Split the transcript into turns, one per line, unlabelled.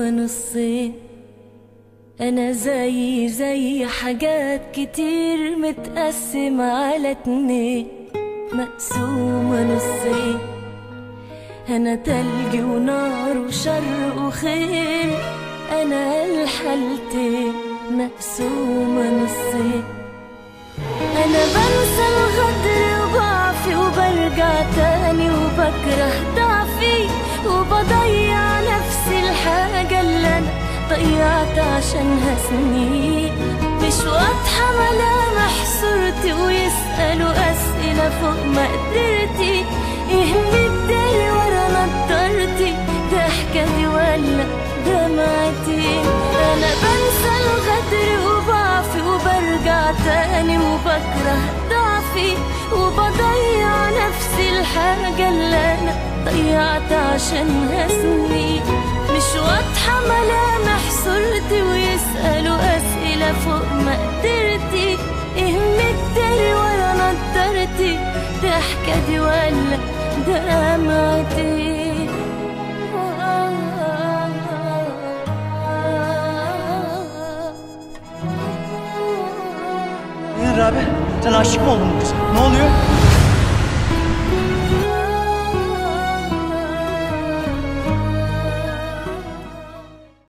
مقسومة نصين أنا زي زي حاجات كتير متقسمة على اتنين مقسومة نصين أنا تلج ونار وشر وخير أنا الحالتين مقسومة نصين أنا بنسى الغدر وضعفي وبرجع تاني وبكره ضعفي وبضيع نفسي الحاجة اللي أنا ضيعت عشانها سنين مش واضحة ملامح صورتي ويسألوا أسئلة فوق مقدرتي إيه مداري ورا نضارتي ضحكتي ولا دمعتي أنا بنسى الغدر وضعفي وبرجع تاني وبكره ضعفي وبضيع نفسي الحاجة اللي أنا ضيعت عشانها سنين مش واضحة ملامح صورتي ويسألوا أسئلة فوق مقدرتي إيه مداري ورا نضارتي ضحكتي ولا دمعتي
Nedir abi? Sen aşık mı oldun bu kıza? Ne oluyor?